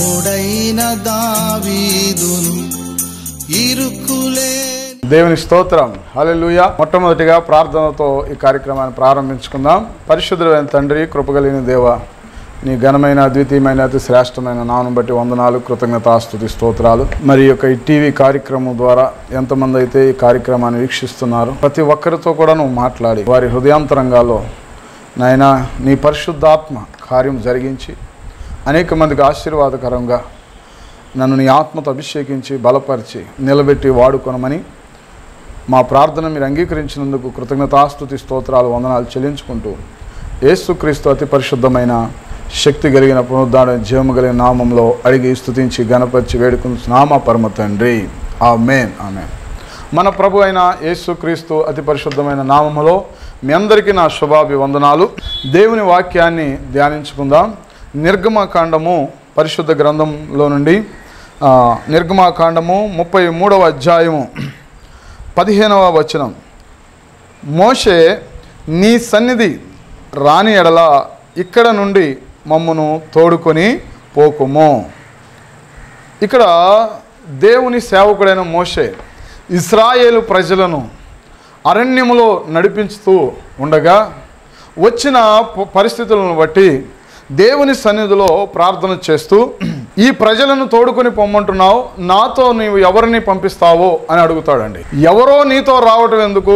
భక్తుడైన దావీదును ఇరుకులే దేవుని స్తోత్రం హల్లెలూయ మొట్టమొదటిగా ప్రార్థనతో ఈ కార్యక్రమాన్ని ప్రారంభించుకుందాం పరిశుద్ధుడైన తండ్రి కృపగలిగిన దేవ నీ ఘనమైన అద్వితీయమైన అతి శ్రేష్టమైన నామం బట్టి వందనాలు కృతజ్ఞతాస్తుతి స్తోత్రాలు మరి ఈ యొక్క ఈ టీవీ కార్యక్రమం ద్వారా ఎంతమంది అయితే ఈ కార్యక్రమాన్ని వీక్షిస్తున్నారు ప్రతి ఒక్కరితో కూడా నువ్వు మాట్లాడి వారి హృదయాంతరంగాల్లో నాయన నీ పరిశుద్ధాత్మ కార్యం జరిగించి అనేక మందికి ఆశీర్వాదకరంగా నన్ను నీ ఆత్మతో అభిషేకించి బలపరిచి నిలబెట్టి వాడుకొనమని మా ప్రార్థన మీరు అంగీకరించినందుకు కృతజ్ఞతాస్తుతి స్తోత్రాలు వందనాలు చెల్లించుకుంటూ యేసుక్రీస్తు అతి పరిశుద్ధమైన శక్తి కలిగిన పునరుద్ధారణ జీవము కలిగిన నామంలో అడిగి స్తుతించి గణపరిచి వేడుకుంటున్నామా పరమ తండ్రి ఆ మేన్ ఆమె మన ప్రభు అయిన యేసుక్రీస్తు అతి పరిశుద్ధమైన నామములో మీ అందరికీ నా శుభాభివందనాలు దేవుని వాక్యాన్ని ధ్యానించుకుందాం నిర్గమకాండము పరిశుద్ధ గ్రంథంలో నుండి ఆ, నిర్గమకాండము ముప్పై మూడవ అధ్యాయము పదిహేనవ వచనం మోషే నీ సన్నిధి రాని ఎడల ఇక్కడ నుండి మమ్మను తోడుకొని పోకుము ఇక్కడ దేవుని సేవకుడైన మోషే ఇస్రాయేలు ప్రజలను అరణ్యములో నడిపించుతూ ఉండగా వచ్చిన ప- పరిస్థితులను బట్టి దేవుని సన్నిధిలో ప్రార్థన చేస్తూ ఈ ప్రజలను తోడుకొని పొమ్మంటున్నావు నాతో నీవు ఎవరిని పంపిస్తావో అని అడుగుతాడండి ఎవరో నీతో రావటం ఎందుకు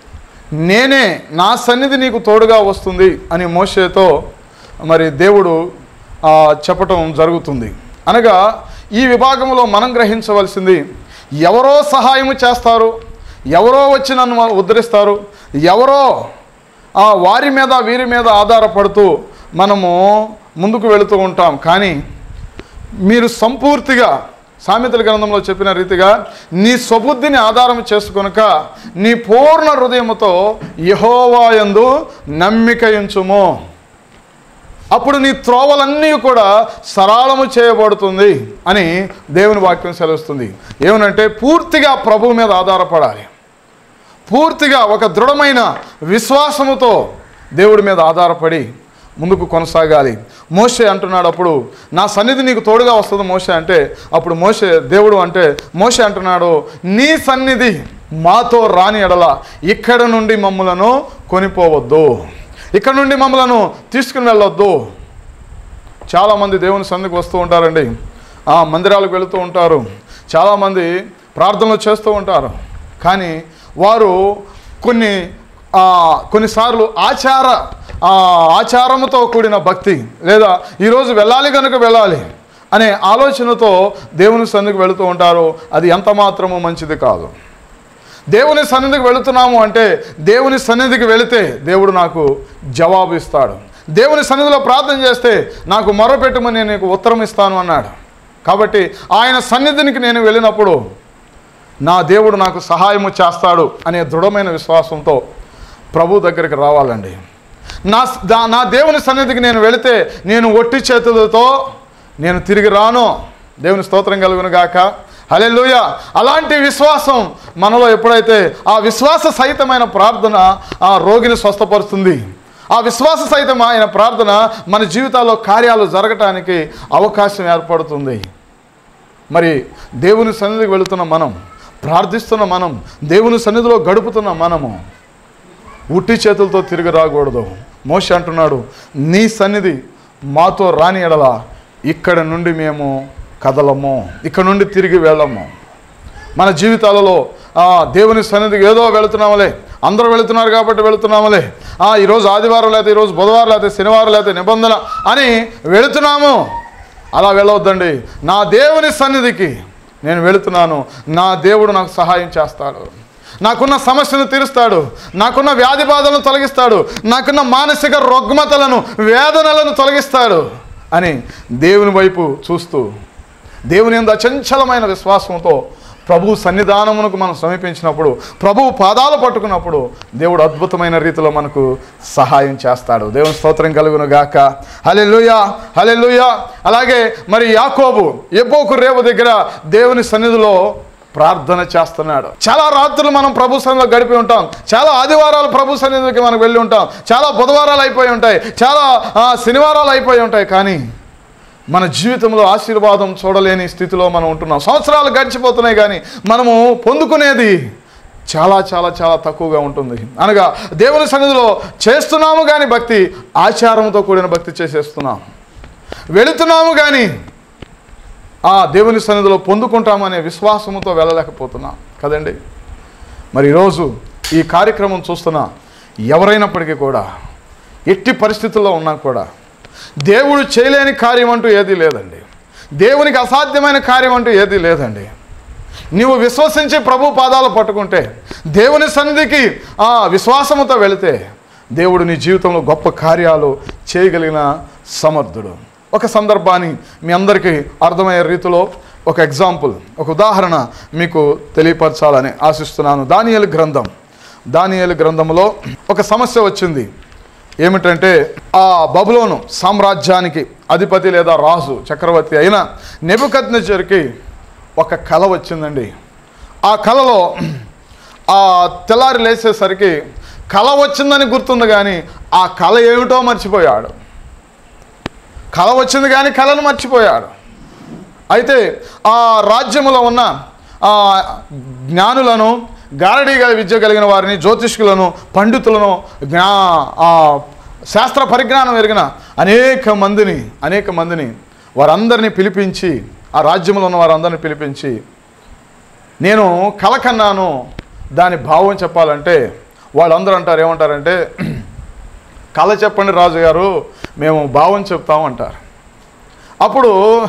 నేనే నా సన్నిధి నీకు తోడుగా వస్తుంది అని మోషేతో మరి దేవుడు ఆ, చెప్పటం జరుగుతుంది అనగా ఈ విభాగంలో మనం గ్రహించవలసింది ఎవరో సహాయము చేస్తారు ఎవరో వచ్చి నన్ను ఉద్ధరిస్తారు ఎవరో ఆ, వారి మీద వీరి మీద ఆధారపడుతూ మనము ముందుకు వెళుతూ ఉంటాం కానీ మీరు సంపూర్తిగా సామెతల గ్రంథంలో చెప్పిన రీతిగా నీ స్వబుద్ధిని ఆధారం చేసుకొనక నీ పూర్ణ హృదయముతో యహోవాయందు నమ్మిక ఉంచుము అప్పుడు నీ త్రోవలన్నీ కూడా సరళము చేయబడుతుంది అని దేవుని వాక్యం సెలవుస్తుంది ఏమనంటే పూర్తిగా ప్రభువు మీద ఆధారపడాలి పూర్తిగా ఒక దృఢమైన విశ్వాసముతో దేవుడి మీద ఆధారపడి ముందుకు కొనసాగాలి మోషే అంటున్నాడు అప్పుడు నా సన్నిధి నీకు తోడుగా వస్తుంది మోషే అంటే అప్పుడు మోషే దేవుడు అంటే మోషే అంటున్నాడు నీ సన్నిధి మాతో రాని ఎడల ఇక్కడ నుండి మమ్మలను కొనిపోవద్దు ఇక్కడ నుండి మమ్మలను తీసుకుని వెళ్ళొద్దు చాలామంది దేవుని సన్నిధికి వస్తూ ఉంటారండి ఆ మందిరాలకు వెళుతూ ఉంటారు చాలామంది ప్రార్థనలు చేస్తూ ఉంటారు కానీ వారు కొన్ని ఆ, కొన్నిసార్లు ఆచార ఆ, ఆచారముతో కూడిన భక్తి లేదా ఈరోజు వెళ్ళాలి కనుక వెళ్ళాలి అనే ఆలోచనతో దేవుని సన్నిధికి వెళుతూ ఉంటారు అది ఎంత మాత్రము మంచిది కాదు దేవుని సన్నిధికి వెళుతున్నాము అంటే దేవుని సన్నిధికి వెళితే దేవుడు నాకు జవాబు ఇస్తాడు దేవుని సన్నిధిలో ప్రార్థన చేస్తే నాకు మొరపెట్టమని నేను నీకు ఉత్తరం ఇస్తాను అన్నాడు కాబట్టి ఆయన సన్నిధినికి నేను వెళ్ళినప్పుడు నా దేవుడు నాకు సహాయము చేస్తాడు అనే దృఢమైన విశ్వాసంతో ప్రభు దగ్గరికి రావాలండి నా దా- నా దేవుని సన్నిధికి నేను వెళితే నేను ఒట్టి చేతులతో నేను తిరిగి రాను దేవుని స్తోత్రం కలుగును గాక హల్లెలూయా అలాంటి విశ్వాసం మనలో ఎప్పుడైతే ఆ విశ్వాస సహితమైన ప్రార్థన ఆ రోగిని స్వస్థపరుస్తుంది ఆ విశ్వాస సహితమైన ప్రార్థన మన జీవితాల్లో కార్యాలు జరగటానికి అవకాశం ఏర్పడుతుంది మరి దేవుని సన్నిధికి వెళుతున్న మనం ప్రార్థిస్తున్న మనం దేవుని సన్నిధిలో గడుపుతున్న మనము ఉట్టి చేతులతో తిరిగి రాకూడదు మోష అంటున్నాడు నీ సన్నిధి మాతో రాని ఎడల ఇక్కడ నుండి మేము కదలము ఇక్కడ నుండి తిరిగి వెళ్ళము మన జీవితాలలో ఆ, దేవుని సన్నిధికి ఏదో వెళుతున్నామలే అందరూ వెళుతున్నారు కాబట్టి వెళుతున్నామలే ఆ, ఈరోజు ఆదివారం లేకపోతే ఈరోజు బుధవారం లేకపోతే శనివారం లేకపోతే నిబంధన అని వెళుతున్నాము అలా వెళ్ళవద్దండి నా దేవుని సన్నిధికి నేను వెళుతున్నాను నా దేవుడు నాకు సహాయం చేస్తాడు నాకున్న సమస్యను తీరుస్తాడు నాకున్న వ్యాధి బాధలను తొలగిస్తాడు నాకున్న మానసిక రుగ్మతలను వేదనలను తొలగిస్తాడు అని దేవుని వైపు చూస్తూ దేవుని ఎందు అచంచలమైన విశ్వాసంతో ప్రభు సన్నిధానమునకు మనం సమీపించినప్పుడు ప్రభు పాదాలు పట్టుకున్నప్పుడు దేవుడు అద్భుతమైన రీతిలో మనకు సహాయం చేస్తాడు దేవుని స్తోత్రం కలుగును గాక హలెలుయా హలెలుయా అలాగే మరి యాకోబు ఎబ్బోకు రేవు దగ్గర దేవుని సన్నిధిలో ప్రార్థన చేస్తున్నాడు చాలా రాత్రులు మనం ప్రభు సన్నిధిలో గడిపి ఉంటాం చాలా ఆదివారాలు ప్రభు సన్నిధికి మనం వెళ్ళి ఉంటాం చాలా బుధవారాలు అయిపోయి ఉంటాయి చాలా ఆ, శనివారాలు అయిపోయి ఉంటాయి కానీ మన జీవితంలో ఆశీర్వాదం చూడలేని స్థితిలో మనం ఉంటున్నాం సంవత్సరాలు గడిచిపోతున్నాయి కానీ మనము పొందుకునేది చాలా చాలా చాలా తక్కువగా ఉంటుంది అనగా దేవుని సన్నిధిలో చేస్తున్నాము కానీ భక్తి ఆచారంతో కూడిన భక్తి చేసేస్తున్నాం వెళుతున్నాము కానీ ఆ దేవుని సన్నిధిలో పొందుకుంటామనే విశ్వాసముతో వెళ్ళలేకపోతున్నాం కదండి మరి ఈరోజు ఈ కార్యక్రమం చూస్తున్న ఎవరైనప్పటికీ కూడా ఎట్టి పరిస్థితుల్లో ఉన్నా కూడా దేవుడు చేయలేని కార్యం అంటూ ఏదీ లేదండి దేవునికి అసాధ్యమైన కార్యం అంటూ ఏదీ లేదండి నీవు విశ్వసించి ప్రభు పాదాలు పట్టుకుంటే దేవుని సన్నిధికి ఆ విశ్వాసముతో వెళితే దేవుడు నీ జీవితంలో గొప్ప కార్యాలు చేయగలిగిన సమర్థుడు ఒక సందర్భాన్ని మీ అందరికీ అర్థమయ్యే రీతిలో ఒక ఎగ్జాంపుల్ ఒక ఉదాహరణ మీకు తెలియపరచాలని ఆశిస్తున్నాను దానియేలు గ్రంథం దానియేలు గ్రంథంలో ఒక సమస్య వచ్చింది ఏమిటంటే ఆ బబులోను సామ్రాజ్యానికి అధిపతి లేదా రాజు చక్రవర్తి అయిన నెబుకద్నెజర్కి ఒక కళ వచ్చిందండి ఆ కళలో ఆ తెల్లారి లేచేసరికి కళ వచ్చిందని గుర్తుంది కానీ ఆ కళ ఏమిటో మర్చిపోయాడు కళ వచ్చింది కానీ కళను మర్చిపోయాడు అయితే ఆ రాజ్యములో ఉన్న ఆ జ్ఞానులను గారడీగా విద్య కలిగిన వారిని జ్యోతిష్కులను పండితులను జ్ఞా ఆ శాస్త్ర పరిజ్ఞానం ఎరిగిన అనేక మందిని అనేక మందిని వారందరినీ పిలిపించి ఆ రాజ్యంలో ఉన్న వారందరినీ పిలిపించి నేను కల కన్నాను దాని భావం చెప్పాలంటే వాళ్ళందరూ అంటారు ఏమంటారంటే కళ చెప్పండి రాజుగారు మేము భావం చెప్తాం అంటారు అప్పుడు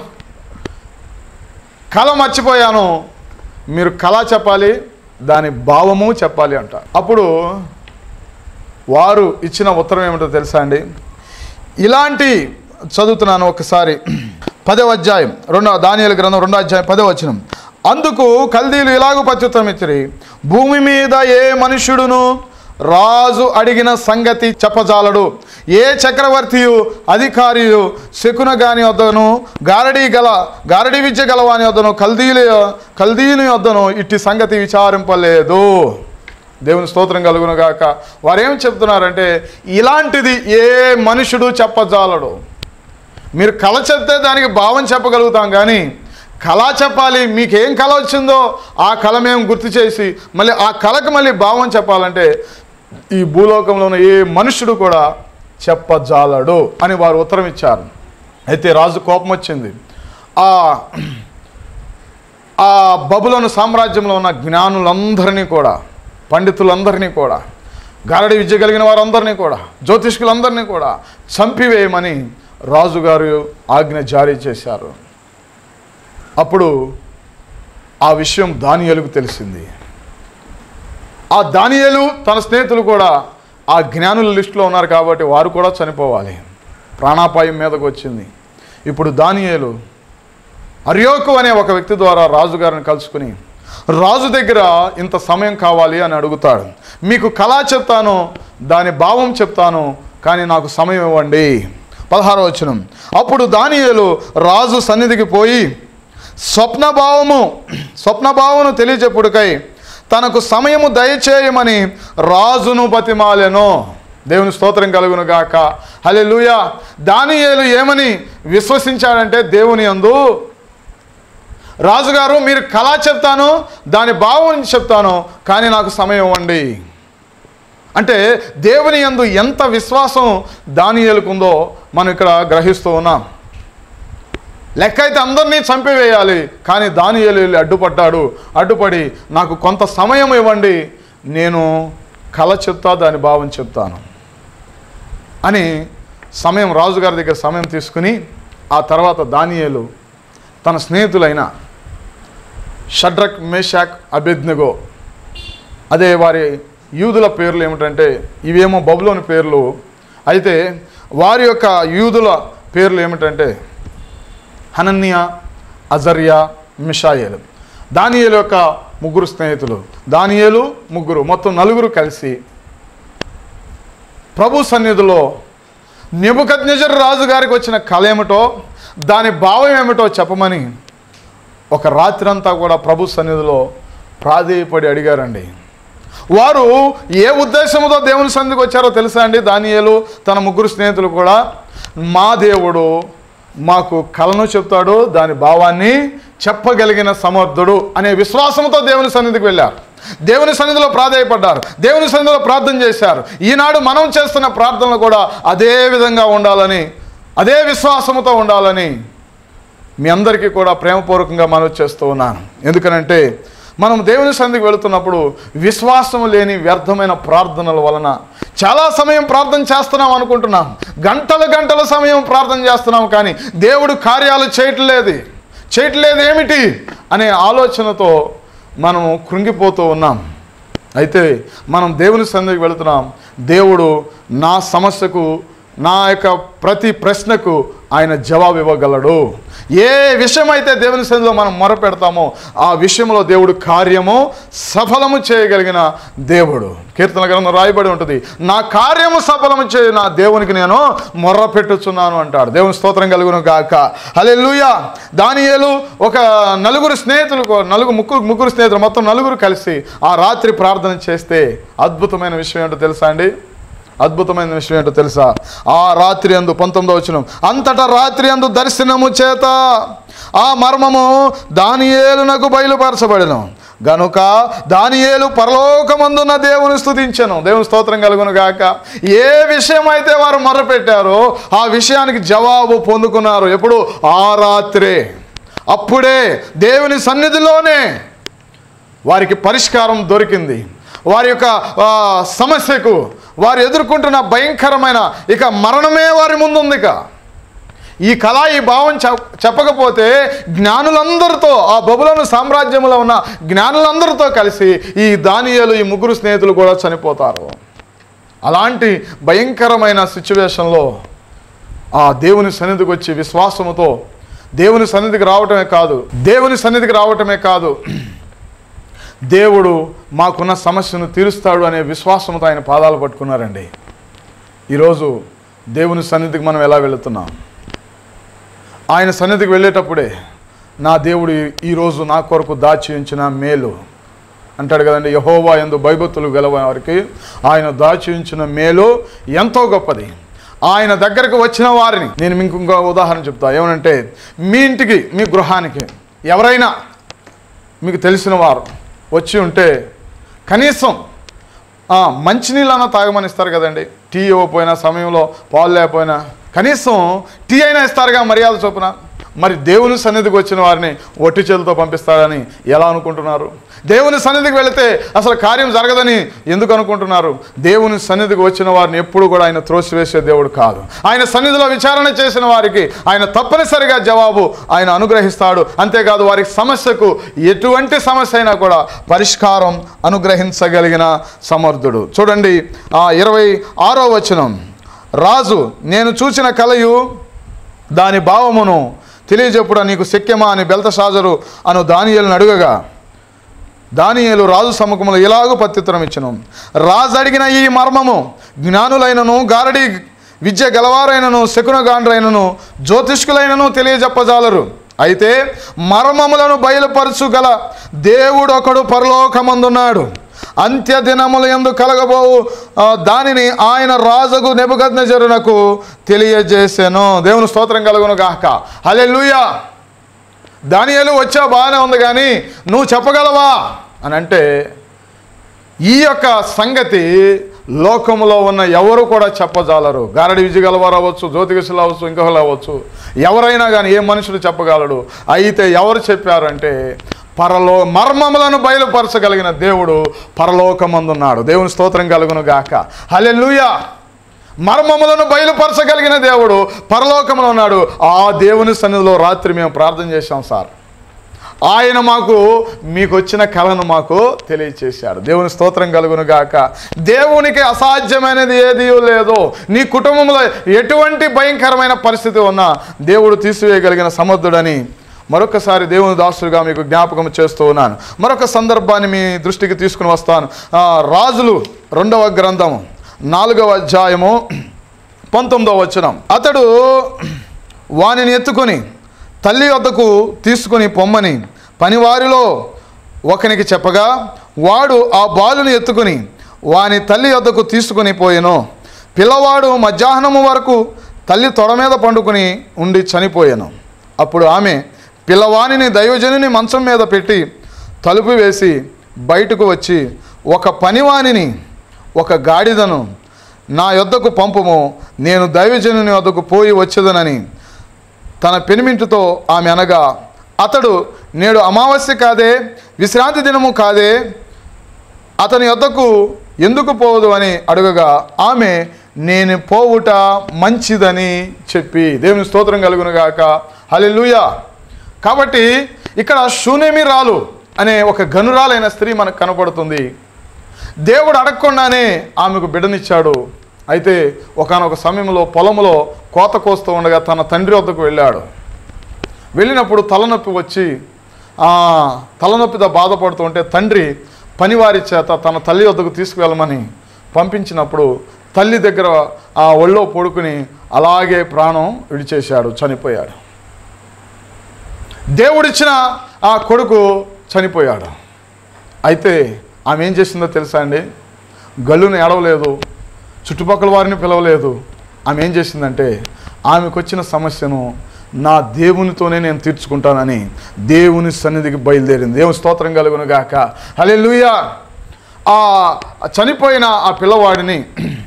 కళ మర్చిపోయాను మీరు కళ చెప్పాలి దాని భావము చెప్పాలి అంట అప్పుడు వారు ఇచ్చిన ఉత్తరం ఏమిటో తెలుసా అండి ఇలాంటి చదువుతున్నాను ఒకసారి పదవ అధ్యాయం రెండో దానియల గ్రంథం రెండో అధ్యాయం పదవ వచనం అందుకు కల్దీలు ఇలాగూ ప్రత్యుత్తరం ఇచ్చిరి భూమి మీద ఏ మనుష్యుడును రాజు అడిగిన సంగతి చెప్పజాలడు ఏ చక్రవర్తియు అధికారియు శకున గాని వద్దను గారడీ గల గారడీ విద్య గలవాని వద్దను కల్దీలు కల్దీని వద్దను ఇట్టి సంగతి విచారింపలేదు దేవుని స్తోత్రం కలుగును గాక వారేం చెప్తున్నారంటే ఇలాంటిది ఏ మనుషుడు చెప్పజాలడు మీరు కళ చెప్తే దానికి భావం చెప్పగలుగుతాం కానీ కళ చెప్పాలి మీకేం కళ వచ్చిందో ఆ కళ మేము గుర్తు చేసి మళ్ళీ ఆ కళకు మళ్ళీ భావం చెప్పాలంటే ఈ భూలోకంలో ఉన్న ఏ మనుషుడు కూడా చెప్పజాలడు అని వారు ఉత్తరం ఇచ్చారు అయితే రాజు కోపం వచ్చింది ఆ ఆ బబులోను సామ్రాజ్యంలో ఉన్న జ్ఞానులందరినీ కూడా పండితులందరినీ కూడా గారడి విద్య కలిగిన వారందరినీ కూడా జ్యోతిష్కులందరినీ కూడా చంపివేయమని రాజుగారు ఆజ్ఞ జారీ చేశారు అప్పుడు ఆ విషయం దానియేలుకు తెలిసింది ఆ దానియేలు తన స్నేహితులు కూడా ఆ జ్ఞానుల లిస్టులో ఉన్నారు కాబట్టి వారు కూడా చనిపోవాలి ప్రాణాపాయం మీదకు వచ్చింది ఇప్పుడు దానియేలు అర్యోకు అనే ఒక వ్యక్తి ద్వారా రాజుగారిని కలుసుకుని రాజు దగ్గర ఇంత సమయం కావాలి అని అడుగుతాడు మీకు కళ చెప్తాను దాని భావం చెప్తాను కానీ నాకు సమయం ఇవ్వండి పదహారో వచనం అప్పుడు దానియేలు రాజు సన్నిధికి పోయి స్వప్నభావము స్వప్నభావమును తెలియచెప్పుడుకై తనకు సమయము దయచేయమని రాజును బతిమాలెను దేవుని స్తోత్రం కలుగును గాక హల్లెలూయా దానియేలు ఏమని విశ్వసించాడంటే దేవుని యందు రాజుగారు మీరు కళ చెప్తాను దాని భావం చెప్తాను కానీ నాకు సమయం ఇవ్వండి అంటే దేవుని యందు ఎంత విశ్వాసం దానియేలుకుందో మనం ఇక్కడ గ్రహిస్తూ ఉన్నాం లెక్క అయితే అందరినీ చంపివేయాలి కానీ దానియేలు వెళ్ళి అడ్డుపడ్డాడు అడ్డుపడి నాకు కొంత సమయం ఇవ్వండి నేను కళ చెప్తా దాని భావం చెప్తాను అని సమయం రాజుగారి దగ్గర సమయం తీసుకుని ఆ తర్వాత దానియేలు తన స్నేహితులైన షడ్రక్ మేషాక్ అభిజ్ఞగో అదే వారి యూదుల పేర్లు ఏమిటంటే ఇవేమో బబులోని పేర్లు అయితే వారి యొక్క యూదుల పేర్లు ఏమిటంటే హనన్య అజర్యా మిషాయేలు దానియేలు యొక్క ముగ్గురు స్నేహితులు దానియేలు ముగ్గురు మొత్తం నలుగురు కలిసి ప్రభు సన్నిధిలో నెబుకద్నెజర్ రాజు గారికి వచ్చిన కళ ఏమిటో దాని భావం ఏమిటో చెప్పమని ఒక రాత్రంతా కూడా ప్రభు సన్నిధిలో ప్రాధేయపడి అడిగారండి వారు ఏ ఉద్దేశంతో దేవుని సన్నిధికి వచ్చారో తెలుసా అండి దానియేలు తన ముగ్గురు స్నేహితులు కూడా మా దేవుడు మాకు కలను చెప్తాడు దాని భావాన్ని చెప్పగలిగిన సమర్థుడు అనే విశ్వాసంతో దేవుని సన్నిధికి వెళ్ళారు దేవుని సన్నిధిలో ప్రాధాయపడ్డారు దేవుని సన్నిధిలో ప్రార్థన చేశారు ఈనాడు మనం చేస్తున్న ప్రార్థనలు కూడా అదే విధంగా ఉండాలని అదే విశ్వాసముతో ఉండాలని మీ అందరికీ కూడా ప్రేమపూర్వకంగా మనవి చేస్తూ ఉన్నాను ఎందుకనంటే మనం దేవుని సన్నిధికి వెళుతున్నప్పుడు విశ్వాసము లేని వ్యర్థమైన ప్రార్థనల వలన చాలా సమయం ప్రార్థన చేస్తున్నాం అనుకుంటున్నాం గంటల గంటల సమయం ప్రార్థన చేస్తున్నాం కానీ దేవుడు కార్యాలు చేయట్లేదు చేయట్లేదు ఏమిటి అనే ఆలోచనతో మనము కృంగిపోతూ ఉన్నాం అయితే మనం దేవుని సన్నిధికి వెళుతున్నాం దేవుడు నా సమస్యకు నా యొక్క ప్రతి ప్రశ్నకు ఆయన జవాబు ఇవ్వగలడు ఏ విషయం అయితే దేవుని సన్నిధిలో మనం మొరపెడతామో ఆ విషయంలో దేవుడు కార్యము సఫలము చేయగలిగిన దేవుడు కీర్తన గ్రంథం రాయబడి ఉంటుంది నా కార్యము సఫలము చేయ నా దేవునికి నేను మొర్ర పెట్టుచున్నాను అంటాడు దేవుని స్తోత్రం కలుగును గాక హలే దానియేలు ఒక నలుగురు స్నేహితులు కో- నలుగురు ముగ్గురు ముగ్గురు స్నేహితులు మొత్తం నలుగురు కలిసి ఆ రాత్రి ప్రార్థన చేస్తే అద్భుతమైన విషయం ఏంటో తెలుసా అండి అద్భుతమైన విషయం ఏంటో తెలుసా ఆ రాత్రి అందు పంతొమ్మిదో వచ్చిన అంతటా రాత్రి అందు దర్శనము చేత ఆ మర్మము దానియేలునకు బయలుపరచబడిను గనుక దానియేలు పరలోకమందున్న దేవుని స్తుతించను దేవుని స్తోత్రం కలుగును గాక ఏ విషయం అయితే వారు మొర్రపెట్టారో ఆ విషయానికి జవాబు పొందుకున్నారు ఎప్పుడు ఆ రాత్రే అప్పుడే దేవుని సన్నిధిలోనే వారికి పరిష్కారం దొరికింది వారి యొక్క ఆ, సమస్యకు వారు ఎదుర్కొంటున్న భయంకరమైన ఇక మరణమే వారి ముందుంది ఇక ఈ కళ ఈ భావం చెప్- చెప్పకపోతే జ్ఞానులందరితో ఆ బబులను సామ్రాజ్యంలో ఉన్న జ్ఞానులందరితో కలిసి ఈ దానియాలు ఈ ముగ్గురు స్నేహితులు కూడా చనిపోతారు అలాంటి భయంకరమైన సిచ్యువేషన్లో ఆ దేవుని సన్నిధికి వచ్చి విశ్వాసముతో దేవుని సన్నిధికి రావటమే కాదు దేవుని సన్నిధికి రావటమే కాదు దేవుడు మాకున్న సమస్యను తీరుస్తాడు అనే విశ్వాసంతో ఆయన పాదాలు పట్టుకున్నారండి ఈరోజు దేవుని సన్నిధికి మనం ఎలా వెళుతున్నాం ఆయన సన్నిధికి వెళ్ళేటప్పుడే నా దేవుడు ఈ- ఈరోజు నా కొరకు దాచి ఉంచిన మేలు అంటాడు కదండి యహోవా ఎందు భయభక్తులు గల వారికి ఆయన దాచి ఉంచిన మేలు ఎంతో గొప్పది ఆయన దగ్గరకు వచ్చిన వారిని నేను మీకు ఇంకో ఉదాహరణ చెప్తా ఏమనంటే మీ ఇంటికి మీ గృహానికి ఎవరైనా మీకు తెలిసిన వారు వచ్చి ఉంటే కనీసం ఆ, మంచినీళ్ళన్నా తాగమని ఇస్తారు కదండి టీ ఇవ్వకపోయినా సమయంలో పాలు లేకపోయినా కనీసం టీ అయినా ఇస్తారుగా మర్యాద చొప్పున మరి దేవుని సన్నిధికి వచ్చిన వారిని ఒట్టి చేతులతో పంపిస్తారని ఎలా అనుకుంటున్నారు దేవుని సన్నిధికి వెళితే అసలు కార్యం జరగదని ఎందుకు అనుకుంటున్నారు దేవుని సన్నిధికి వచ్చిన వారిని ఎప్పుడు కూడా ఆయన త్రోసివేసే దేవుడు కాదు ఆయన సన్నిధిలో విచారణ చేసిన వారికి ఆయన తప్పనిసరిగా జవాబు ఆయన అనుగ్రహిస్తాడు అంతేకాదు వారి సమస్యకు ఎటువంటి సమస్య అయినా కూడా పరిష్కారం అనుగ్రహించగలిగిన సమర్థుడు చూడండి ఆ ఇరవై ఆరో వచనం రాజు నేను చూసిన కలయు దాని భావమును తెలియజెప్పుడ నీకు శక్యమా అని బెల్తషాజరు అను దానియేలును అడుగగా దానియేలు రాజు సముఖములో ఇలాగూ ప్రత్యుత్తరం ఇచ్చను రాజు అడిగిన ఈ మర్మము జ్ఞానులైనను గారడి విద్య గలవారైనను శకునగాండ్రైనను జ్యోతిష్కులైనను తెలియజెప్పజాలరు అయితే మర్మములను బయలుపరచుగల దేవుడొకడు పరలోకమందున్నాడు అంత్య దినముల ఎందు కలగబోవు ఆ, దానిని ఆయన రాజుకు నెబుకద్నెజరునకు తెలియజేసాను దేవుని స్తోత్రం కలుగును గాక హల్లెలూయా దానియేలు వచ్చా బాగానే ఉంది కానీ నువ్వు చెప్పగలవా అని అంటే ఈ యొక్క సంగతి లోకములో ఉన్న ఎవరు కూడా చెప్పజాలరు గారడి విజయగలవారు అవ్వచ్చు జ్యోతికసులు అవ్వచ్చు ఇంకొకరు అవ్వచ్చు ఎవరైనా కానీ ఏ మనుషుడు చెప్పగలడు అయితే ఎవరు చెప్పారంటే పరలో మర్మములను బయలుపరచగలిగిన దేవుడు పరలోకమందున్నాడు దేవుని స్తోత్రం కలుగును గాక హల్లెలూయా మర్మములను బయలుపరచగలిగిన దేవుడు పరలోకంలో ఉన్నాడు ఆ దేవుని సన్నిధిలో రాత్రి మేము ప్రార్థన చేశాం సార్ ఆయన మాకు మీకు వచ్చిన కళను మాకు తెలియచేశాడు దేవుని స్తోత్రం కలుగును గాక దేవునికి అసాధ్యమైనది ఏది లేదు నీ కుటుంబంలో ఎటువంటి భయంకరమైన పరిస్థితి ఉన్నా దేవుడు తీసివేయగలిగిన సమర్థుడని మరొకసారి దేవుని దాసుడుగా మీకు జ్ఞాపకం చేస్తూ ఉన్నాను మరొక సందర్భాన్ని మీ దృష్టికి తీసుకుని వస్తాను ఆ, రాజులు రెండవ గ్రంథము నాలుగవ అధ్యాయము పంతొమ్మిదవ వచనం అతడు వానిని ఎత్తుకొని తల్లి వద్దకు తీసుకొని పొమ్మని పనివారిలో ఒకనికి చెప్పగా వాడు ఆ బాలుని ఎత్తుకొని వాని తల్లి వద్దకు తీసుకొని పోయెను పిల్లవాడు మధ్యాహ్నము వరకు తల్లి తొడ మీద పండుకుని ఉండి చనిపోయాను అప్పుడు ఆమె పిల్లవాణిని దైవజనుని మంచం మీద పెట్టి తలుపు వేసి బయటకు వచ్చి ఒక పనివాణిని ఒక గాడిదను నా యొద్దకు పంపుము నేను దైవజనుని వద్దకు పోయి వచ్చేదనని తన పెనిమింటితో ఆమె అనగా అతడు నేడు అమావాస్య కాదే విశ్రాంతి దినము కాదే అతని యొద్దకు ఎందుకు పోవదు అని అడగగా ఆమె నేను పోవుట మంచిదని చెప్పి దేవుని స్తోత్రం కలుగును గాక హల్లెలూయా కాబట్టి ఇక్కడ శూనేమిరాలు అనే ఒక గనురాలైన స్త్రీ మనకు కనపడుతుంది దేవుడు అడగకుండానే ఆమెకు బిడ్డనిచ్చాడు అయితే ఒకానొక సమయంలో పొలంలో కోత కోస్తూ ఉండగా తన తండ్రి వద్దకు వెళ్ళాడు వెళ్ళినప్పుడు తలనొప్పి వచ్చి ఆ, తలనొప్పితో బాధపడుతూ ఉంటే తండ్రి పనివారి చేత తన తల్లి వద్దకు తీసుకువెళ్ళమని పంపించినప్పుడు తల్లి దగ్గర ఆ ఒళ్ళో పడుకుని అలాగే ప్రాణం విడిచేశాడు చనిపోయాడు దేవుడిచ్చిన ఆ కొడుకు చనిపోయాడు అయితే ఆమె ఏం చేసిందో తెలుసా అండి గల్లును ఏడవలేదు చుట్టుపక్కల వారిని పిలవలేదు ఆమె ఏం చేసిందంటే ఆమెకు వచ్చిన సమస్యను నా దేవునితోనే నేను తీర్చుకుంటానని దేవుని సన్నిధికి బయలుదేరింది దేవుని స్తోత్రం కలుగును గాక హలే ఆ చనిపోయిన ఆ పిల్లవాడిని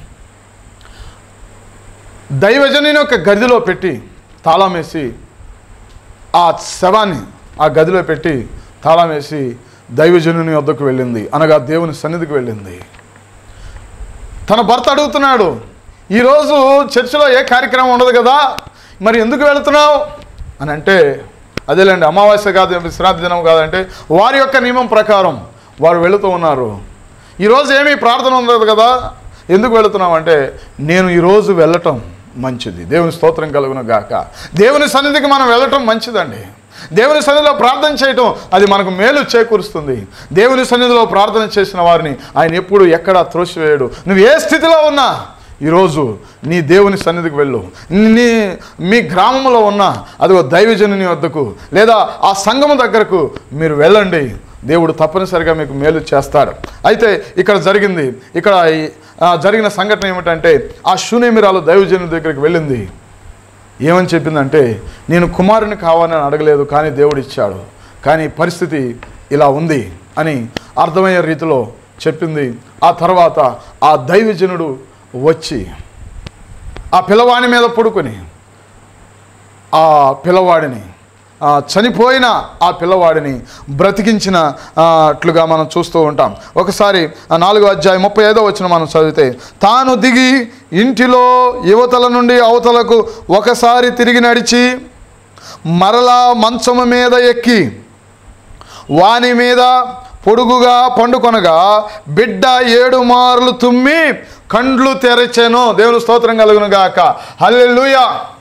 దైవజనుని ఒక గదిలో పెట్టి తాళం వేసి ఆ శవాన్ని ఆ గదిలో పెట్టి తాళం వేసి దైవజనుని వద్దకు వెళ్ళింది అనగా దేవుని సన్నిధికి వెళ్ళింది తన భర్త అడుగుతున్నాడు ఈరోజు చర్చిలో ఏ కార్యక్రమం ఉండదు కదా మరి ఎందుకు వెళుతున్నావు అని అంటే అదేలేండి అమావాస్య కాదు విశ్రాంతి దినం కాదంటే వారి యొక్క నియమం ప్రకారం వారు వెళుతూ ఉన్నారు ఈరోజు ఏమీ ప్రార్థన ఉండదు కదా ఎందుకు వెళుతున్నావు అంటే నేను ఈరోజు వెళ్ళటం మంచిది దేవుని స్తోత్రం కలుగును గాక దేవుని సన్నిధికి మనం వెళ్ళటం మంచిదండి దేవుని సన్నిధిలో ప్రార్థన చేయటం అది మనకు మేలు చేకూరుస్తుంది దేవుని సన్నిధిలో ప్రార్థన చేసిన వారిని ఆయన ఎప్పుడు ఎక్కడ త్రోసివేయడు నువ్వు ఏ స్థితిలో ఉన్నా ఈరోజు నీ దేవుని సన్నిధికి వెళ్ళు నీ మీ గ్రామంలో ఉన్న అదిగో దైవజనుని వద్దకు లేదా ఆ సంఘము దగ్గరకు మీరు వెళ్ళండి దేవుడు తప్పనిసరిగా మీకు మేలు చేస్తాడు అయితే ఇక్కడ జరిగింది ఇక్కడ ఈ- ఆ జరిగిన సంఘటన ఏమిటంటే ఆ శూన్యమిరాలు దైవజనుని దగ్గరికి వెళ్ళింది ఏమని చెప్పిందంటే నేను కుమారుని కావాలని అడగలేదు కానీ దేవుడు ఇచ్చాడు కానీ పరిస్థితి ఇలా ఉంది అని అర్థమయ్యే రీతిలో చెప్పింది ఆ తర్వాత ఆ దైవజనుడు వచ్చి ఆ పిల్లవాడి మీద పడుకొని ఆ పిల్లవాడిని ఆ చనిపోయిన ఆ పిల్లవాడిని బ్రతికించిన ఆ, అట్లుగా మనం చూస్తూ ఉంటాం ఒకసారి ఆ నాలుగో అధ్యాయం ముప్పై ఐదో వచ్చిన మనం చదివితే తాను దిగి ఇంటిలో యువతల నుండి అవతలకు ఒకసారి తిరిగి నడిచి మరలా మంచము మీద ఎక్కి వాని మీద పొడుగుగా పండుకొనగా బిడ్డ ఏడు మార్లు తుమ్మి కండ్లు తెరచెను దేవుని స్తోత్రం కలుగును గాక హల్లెలూయా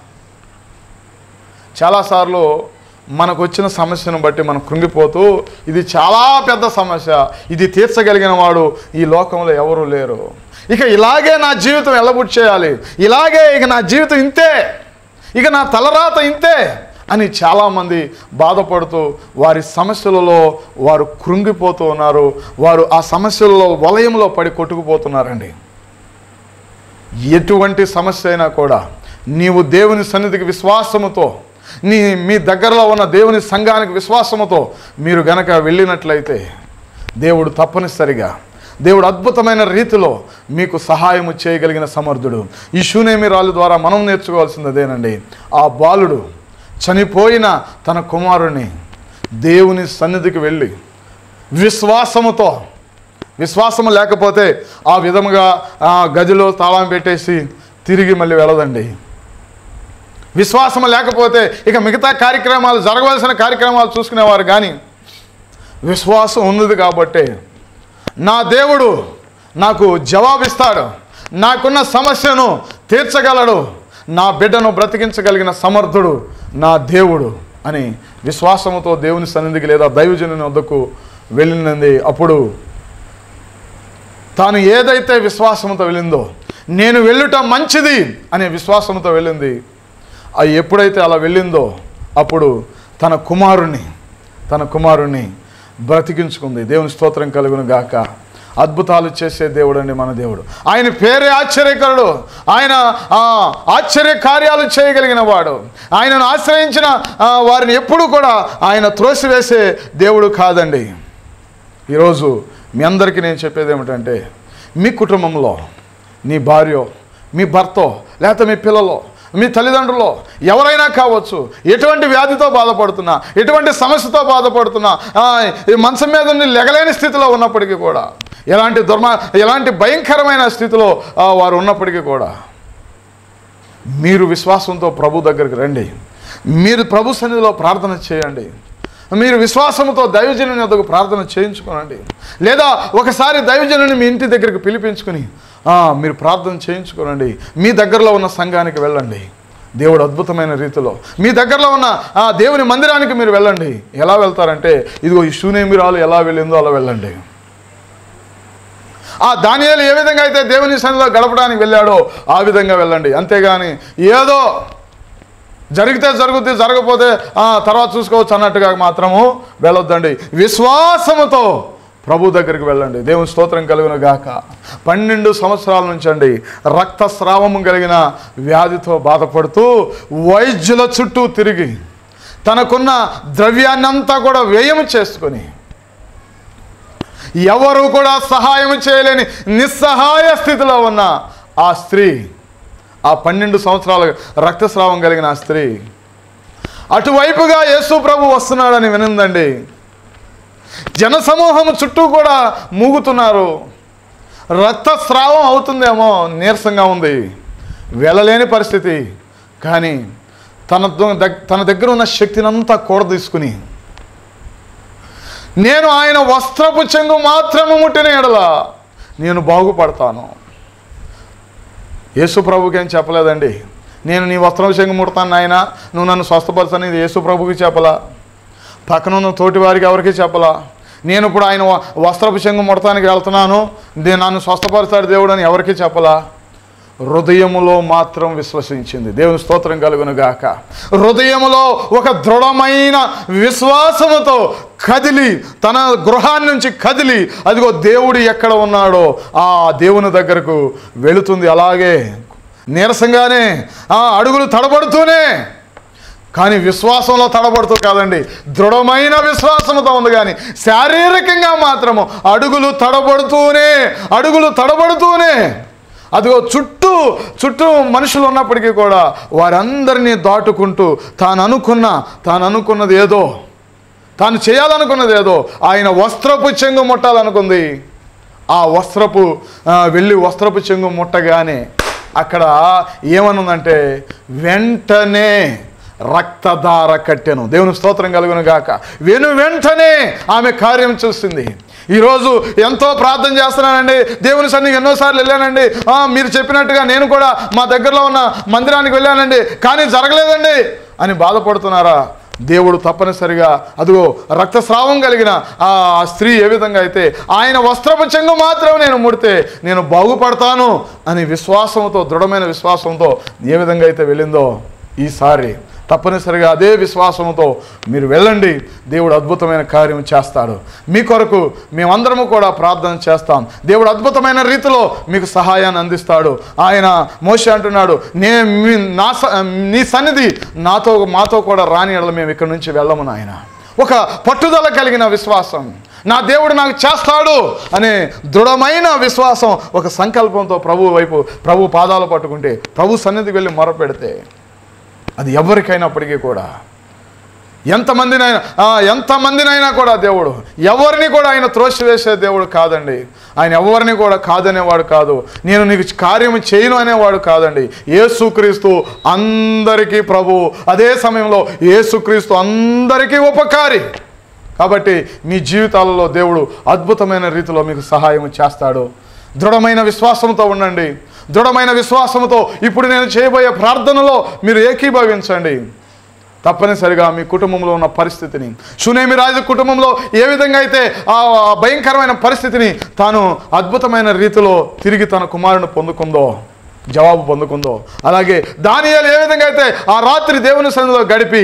చాలాసార్లు మనకు వచ్చిన సమస్యను బట్టి మనం కృంగిపోతూ ఇది చాలా పెద్ద సమస్య ఇది తీర్చగలిగిన వాడు ఈ లోకంలో ఎవరు లేరు ఇక ఇలాగే నా జీవితం ఎల్లబుట్ చేయాలి ఇలాగే ఇక నా జీవితం ఇంతే ఇక నా తలరాత ఇంతే అని చాలామంది బాధపడుతూ వారి సమస్యలలో వారు కృంగిపోతూ ఉన్నారు వారు ఆ సమస్యలలో వలయంలో పడి కొట్టుకుపోతున్నారండి ఎటువంటి సమస్య అయినా కూడా నీవు దేవుని సన్నిధికి విశ్వాసముతో నీ మీ దగ్గరలో ఉన్న దేవుని సంఘానికి విశ్వాసముతో మీరు గనక వెళ్ళినట్లయితే దేవుడు తప్పనిసరిగా దేవుడు అద్భుతమైన రీతిలో మీకు సహాయము చేయగలిగిన సమర్థుడు ఈ శూనేమి రాళ్ళు ద్వారా మనం నేర్చుకోవాల్సింది అదేనండి ఆ బాలుడు చనిపోయిన తన కుమారుని దేవుని సన్నిధికి వెళ్ళి విశ్వాసముతో విశ్వాసము లేకపోతే ఆ విధముగా ఆ గదిలో తాళం పెట్టేసి తిరిగి మళ్ళీ వెళ్ళదండి విశ్వాసము లేకపోతే ఇక మిగతా కార్యక్రమాలు జరగవలసిన కార్యక్రమాలు చూసుకునేవారు కానీ విశ్వాసం ఉన్నది కాబట్టి నా దేవుడు నాకు జవాబిస్తాడు నాకున్న సమస్యను తీర్చగలడు నా బిడ్డను బ్రతికించగలిగిన సమర్థుడు నా దేవుడు అని విశ్వాసముతో దేవుని సన్నిధికి లేదా దైవజనుని వద్దకు వెళ్ళినది అప్పుడు తాను ఏదైతే విశ్వాసంతో వెళ్ళిందో నేను వెళ్ళుట మంచిది అనే విశ్వాసంతో వెళ్ళింది అది ఎప్పుడైతే అలా వెళ్ళిందో అప్పుడు తన కుమారుణ్ణి తన కుమారుణ్ణి బ్రతికించుకుంది దేవుని స్తోత్రం కలుగును గాక అద్భుతాలు చేసే దేవుడు అండి మన దేవుడు ఆయన పేరే ఆశ్చర్యకరుడు ఆయన ఆ, ఆశ్చర్య కార్యాలు చేయగలిగిన వాడు ఆయనను ఆశ్రయించిన ఆ, వారిని ఎప్పుడూ కూడా ఆయన త్రోసివేసే దేవుడు కాదండి ఈరోజు మీ అందరికీ నేను చెప్పేది ఏమిటంటే మీ కుటుంబంలో నీ భార్యో మీ భర్తో లేకపోతే మీ పిల్లలో మీ తల్లిదండ్రులు ఎవరైనా కావచ్చు ఎటువంటి వ్యాధితో బాధపడుతున్నా ఎటువంటి సమస్యతో బాధపడుతున్నా ఆ, ఈ మంచం మీద ఉండి లెగలేని స్థితిలో ఉన్నప్పటికీ కూడా ఎలాంటి దుర్మ ఎలాంటి భయంకరమైన స్థితిలో ఆ, వారు ఉన్నప్పటికీ కూడా మీరు విశ్వాసంతో ప్రభు దగ్గరికి రండి మీరు ప్రభు సన్నిధిలో ప్రార్థన చేయండి మీరు విశ్వాసంతో దైవజనుని వద్దకు ప్రార్థన చేయించుకోనండి లేదా ఒకసారి దైవజనుని మీ ఇంటి దగ్గరికి పిలిపించుకుని ఆ, మీరు ప్రార్థన చేయించుకోనండి మీ దగ్గరలో ఉన్న సంఘానికి వెళ్ళండి దేవుడు అద్భుతమైన రీతిలో మీ దగ్గరలో ఉన్న ఆ దేవుని మందిరానికి మీరు వెళ్ళండి ఎలా వెళ్తారంటే ఇదిగో ఈ శూనేమిరాలు ఎలా వెళ్ళిందో అలా వెళ్ళండి ఆ దానియాలు ఏ విధంగా అయితే దేవుని సన్నిధిలో గడపడానికి వెళ్ళాడో ఆ విధంగా వెళ్ళండి అంతేగాని ఏదో జరిగితే జరుగుద్ది జరగకపోతే ఆ, తర్వాత చూసుకోవచ్చు అన్నట్టుగా మాత్రము వెళ్ళొద్దండి విశ్వాసముతో ప్రభు దగ్గరికి వెళ్ళండి దేవుని స్తోత్రం కలిగిన గాక పన్నెండు సంవత్సరాల నుంచి అండి రక్తస్రావము కలిగిన వ్యాధితో బాధపడుతూ వైద్యుల చుట్టూ తిరిగి తనకున్న ద్రవ్యాన్నంతా కూడా వ్యయం చేసుకొని ఎవరు కూడా సహాయం చేయలేని నిస్సహాయ స్థితిలో ఉన్న ఆ స్త్రీ ఆ పన్నెండు సంవత్సరాల రక్తస్రావం కలిగిన ఆ స్త్రీ అటువైపుగా యేసు ప్రభు వస్తున్నాడని వినిందండి జనసమూహం చుట్టూ కూడా మూగుతున్నారు రక్తస్రావం అవుతుందేమో నీరసంగా ఉంది వెళ్ళలేని పరిస్థితి కానీ తన దగ్- తన దగ్గర ఉన్న శక్తినంతా కూడ తీసుకుని నేను ఆయన వస్త్రపు చెంగు మాత్రము ముట్టిన ఎడల నేను బాగుపడతాను యేసు ప్రభుకి ఏం చెప్పలేదండి నేను నీ వస్త్రం చెంగు ముడతాను నాయన నువ్వు నన్ను స్వస్థపరచని ఇది యేసు ప్రభుకి చెప్పలా పక్కన ఉన్న తోటి వారికి ఎవరికి చెప్పలా నేను ఇప్పుడు ఆయన వ- వస్త్రపు చెంగు ముడతానికి వెళ్తున్నాను దే- నన్ను స్వస్థపరుస్తాడు దేవుడు అని ఎవరికి చెప్పలా హృదయములో మాత్రం విశ్వసించింది దేవుని స్తోత్రం కలుగును గాక హృదయములో ఒక దృఢమైన విశ్వాసముతో కదిలి తన గృహాన్ని నుంచి కదిలి అదిగో దేవుడు ఎక్కడ ఉన్నాడో ఆ దేవుని దగ్గరకు వెళుతుంది అలాగే నీరసంగానే ఆ అడుగులు తడబడుతూనే కానీ విశ్వాసంలో తడబడుతూ కాదండి దృఢమైన విశ్వాసంతో ఉంది కానీ శారీరకంగా మాత్రము అడుగులు తడబడుతూనే అడుగులు తడబడుతూనే అదిగో చుట్టూ చుట్టూ మనుషులు ఉన్నప్పటికీ కూడా వారందరినీ దాటుకుంటూ తాను అనుకున్న తాను అనుకున్నది ఏదో తాను చేయాలనుకున్నది ఏదో ఆయన వస్త్రపు చెంగు ముట్టాలనుకుంది ఆ వస్త్రపు ఆ, వెళ్ళి వస్త్రపు చెంగు ముట్టగానే అక్కడ ఏమనుందంటే వెంటనే రక్తధార కట్టెను దేవుని స్తోత్రం కలుగును గాక వెను వెంటనే ఆమె కార్యం చూసింది ఈరోజు ఎంతో ప్రార్థన చేస్తున్నానండి దేవుని సన్నిధికి ఎన్నోసార్లు వెళ్ళానండి ఆ, మీరు చెప్పినట్టుగా నేను కూడా మా దగ్గరలో ఉన్న మందిరానికి వెళ్ళానండి కానీ జరగలేదండి అని బాధపడుతున్నారా దేవుడు తప్పనిసరిగా అదిగో రక్తస్రావం కలిగిన ఆ స్త్రీ ఏ విధంగా అయితే ఆయన వస్త్రపు చెంగు మాత్రం నేను ముడితే నేను బాగుపడతాను అని విశ్వాసంతో దృఢమైన విశ్వాసంతో ఏ విధంగా అయితే వెళ్ళిందో ఈసారి తప్పనిసరిగా అదే విశ్వాసంతో మీరు వెళ్ళండి దేవుడు అద్భుతమైన కార్యం చేస్తాడు మీ కొరకు మేమందరము కూడా ప్రార్థన చేస్తాం దేవుడు అద్భుతమైన రీతిలో మీకు సహాయాన్ని అందిస్తాడు ఆయన మోషే అంటున్నాడు నే మీ- నా స- నీ సన్నిధి నాతో మాతో కూడా రాని ఎడల మేము ఇక్కడి నుంచి వెళ్ళము నాయన ఒక పట్టుదల కలిగిన విశ్వాసం నా దేవుడు నాకు చేస్తాడు అనే దృఢమైన విశ్వాసం ఒక సంకల్పంతో ప్రభు వైపు ప్రభు పాదాలు పట్టుకుంటే ప్రభు సన్నిధికి వెళ్ళి మొరపెడితే అది ఎవరికైనప్పటికీ కూడా ఎంతమందినైనా ఆ, ఎంతమందినైనా కూడా దేవుడు ఎవరిని కూడా ఆయన త్రోసివేసే దేవుడు కాదండి ఆయన ఎవరిని కూడా కాదనేవాడు కాదు నేను నీకు కార్యం చేయను అనేవాడు కాదండి యేసుక్రీస్తు అందరికీ ప్రభు అదే సమయంలో యేసుక్రీస్తు అందరికీ ఉపకారి కాబట్టి మీ జీవితాలలో దేవుడు అద్భుతమైన రీతిలో మీకు సహాయం చేస్తాడు దృఢమైన విశ్వాసంతో ఉండండి దృఢమైన విశ్వాసంతో ఇప్పుడు నేను చేయబోయే ప్రార్థనలో మీరు ఏకీభవించండి తప్పనిసరిగా మీ కుటుంబంలో ఉన్న పరిస్థితిని సునేమి రాజు కుటుంబంలో ఏ విధంగా అయితే ఆ ఆ భయంకరమైన పరిస్థితిని తాను అద్భుతమైన రీతిలో తిరిగి తన కుమారుని పొందుకుందో జవాబు పొందుకుందో అలాగే దానియాలు ఏ విధంగా అయితే ఆ రాత్రి దేవుని సన్నిధిలో గడిపి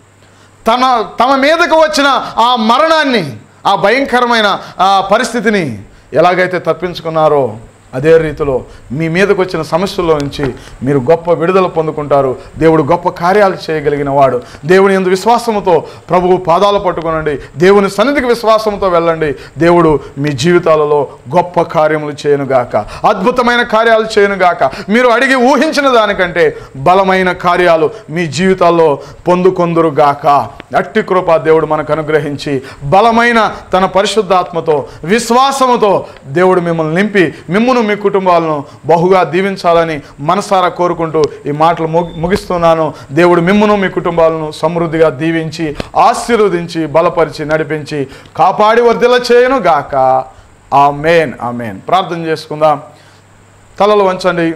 తన తమ మీదకు వచ్చిన ఆ మరణాన్ని ఆ భయంకరమైన ఆ పరిస్థితిని ఎలాగైతే తప్పించుకున్నారో అదే రీతిలో మీ మీదకు వచ్చిన సమస్యల్లో నుంచి మీరు గొప్ప విడుదల పొందుకుంటారు దేవుడు గొప్ప కార్యాలు చేయగలిగిన వాడు దేవుని ఎందు విశ్వాసముతో ప్రభువు పాదాలు పట్టుకునండి దేవుని సన్నిధికి విశ్వాసంతో వెళ్ళండి దేవుడు మీ జీవితాలలో గొప్ప కార్యములు చేయనుగాక అద్భుతమైన కార్యాలు చేయనుగాక మీరు అడిగి ఊహించిన దానికంటే బలమైన కార్యాలు మీ జీవితాల్లో పొందుకొందురుగాక అట్టి కృప దేవుడు మనకు అనుగ్రహించి బలమైన తన పరిశుద్ధాత్మతో విశ్వాసముతో దేవుడు మిమ్మల్ని నింపి మిమ్మును మీ కుటుంబాలను బహుగా దీవించాలని మనసారా కోరుకుంటూ ఈ మాటలు ముగి ముగిస్తున్నాను దేవుడు మిమ్మును మీ కుటుంబాలను సమృద్ధిగా దీవించి ఆశీర్వదించి బలపరిచి నడిపించి కాపాడి వర్ధిల చేయను గాక ఆ మేన్ ఆ మేన్ ప్రార్థన చేసుకుందాం తలలు వంచండి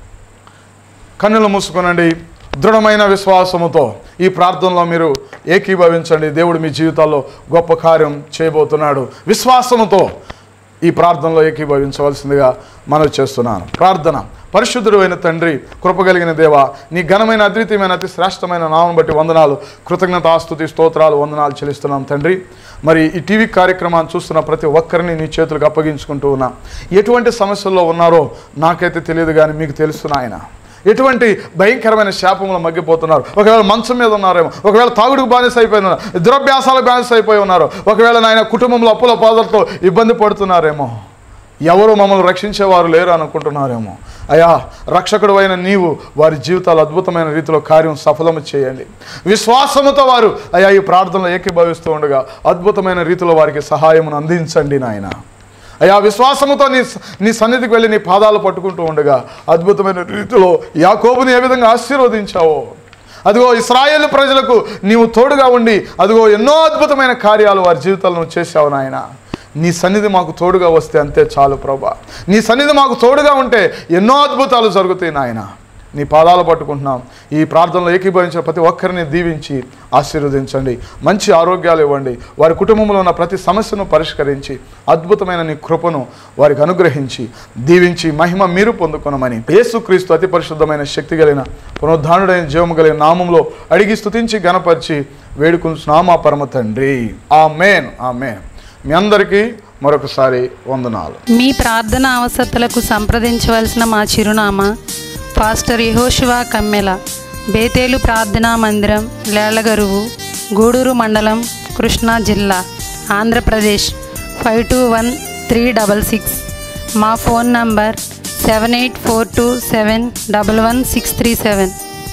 కన్నులు మూసుకునండి దృఢమైన విశ్వాసముతో ఈ ప్రార్థనలో మీరు ఏకీభవించండి దేవుడు మీ జీవితాల్లో గొప్ప కార్యం చేయబోతున్నాడు విశ్వాసముతో ఈ ప్రార్థనలో ఏకీభవించవలసిందిగా మనవి చేస్తున్నాను ప్రార్థన పరిశుద్ధుడు అయిన తండ్రి కృపగలిగిన దేవ నీ ఘనమైన అద్వితీయమైన అతి శ్రేష్టమైన నామం బట్టి వందనాలు కృతజ్ఞత ఆస్తుతి స్తోత్రాలు వందనాలు చెల్లిస్తున్నాం తండ్రి మరి ఈ టీవీ కార్యక్రమాన్ని చూస్తున్న ప్రతి ఒక్కరిని నీ చేతులకు అప్పగించుకుంటూ ఉన్నా ఎటువంటి సమస్యల్లో ఉన్నారో నాకైతే తెలియదు కానీ మీకు తెలుసు నాయన ఎటువంటి భయంకరమైన శాపంలో మగ్గిపోతున్నారు ఒకవేళ మంచం మీద ఉన్నారేమో ఒకవేళ తాగుడుకు బానిస అయిపోయి ఉన్నారు దురభ్యాసాలకు బానిస అయిపోయి ఉన్నారు ఒకవేళ నాయన కుటుంబంలో అప్పుల బాధలతో ఇబ్బంది పడుతున్నారేమో ఎవరు మమ్మల్ని రక్షించేవారు లేరు అనుకుంటున్నారేమో అయా రక్షకుడు అయిన నీవు వారి జీవితాలు అద్భుతమైన రీతిలో కార్యం సఫలము చేయండి విశ్వాసముతో వారు అయా ఈ ప్రార్థనలో ఏకీభవిస్తూ ఉండగా అద్భుతమైన రీతిలో వారికి సహాయమును అందించండి నాయన అయా విశ్వాసముతో నీ నీ సన్నిధికి వెళ్ళి నీ పాదాలు పట్టుకుంటూ ఉండగా అద్భుతమైన రీతిలో యాకోబుని ఏ విధంగా ఆశీర్వదించావో అదిగో ఇస్రాయేల్ ప్రజలకు నీవు తోడుగా ఉండి అదిగో ఎన్నో అద్భుతమైన కార్యాలు వారి జీవితాలను చేశావు నాయన నీ సన్నిధి మాకు తోడుగా వస్తే అంతే చాలు ప్రభా నీ సన్నిధి మాకు తోడుగా ఉంటే ఎన్నో అద్భుతాలు జరుగుతాయి నాయన నీ పాదాలు పట్టుకుంటున్నాం ఈ ప్రార్థనలో ఏకీభవించిన ప్రతి ఒక్కరిని దీవించి ఆశీర్వదించండి మంచి ఆరోగ్యాలు ఇవ్వండి వారి కుటుంబంలో ఉన్న ప్రతి సమస్యను పరిష్కరించి అద్భుతమైన నీ కృపను వారికి అనుగ్రహించి దీవించి మహిమ మీరు పొందుకొనమని యేసుక్రీస్తు అతి పరిశుద్ధమైన శక్తి కలిగిన పునరుద్ధానుడైన జీవము కలిగిన నామంలో అడిగి స్తుతించి గణపరిచి వేడుకుంటున్నామా పరమ తండ్రి ఆ మేన్ ఆ మేన్ మీ అందరికీ మరొకసారి వందనాలు మీ ప్రార్థన అవసరతలకు సంప్రదించవలసిన మా చిరునామా పాస్టర్ యహోశివా కమ్మెల బేతేలు ప్రార్థనా మందిరం లేళ్లగరువు గూడూరు మండలం కృష్ణా జిల్లా Andhra Pradesh five two one three double six మా phone number seven eight four two seven double one six three seven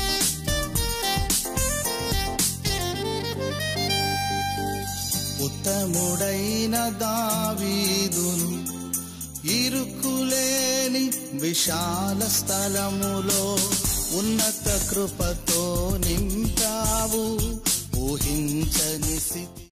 ఉత్తముడైన దావీదును ఇరుకులేని విశాల స్థలములో ఉన్నత కృపతో నింపావు ఊహించని స్థితి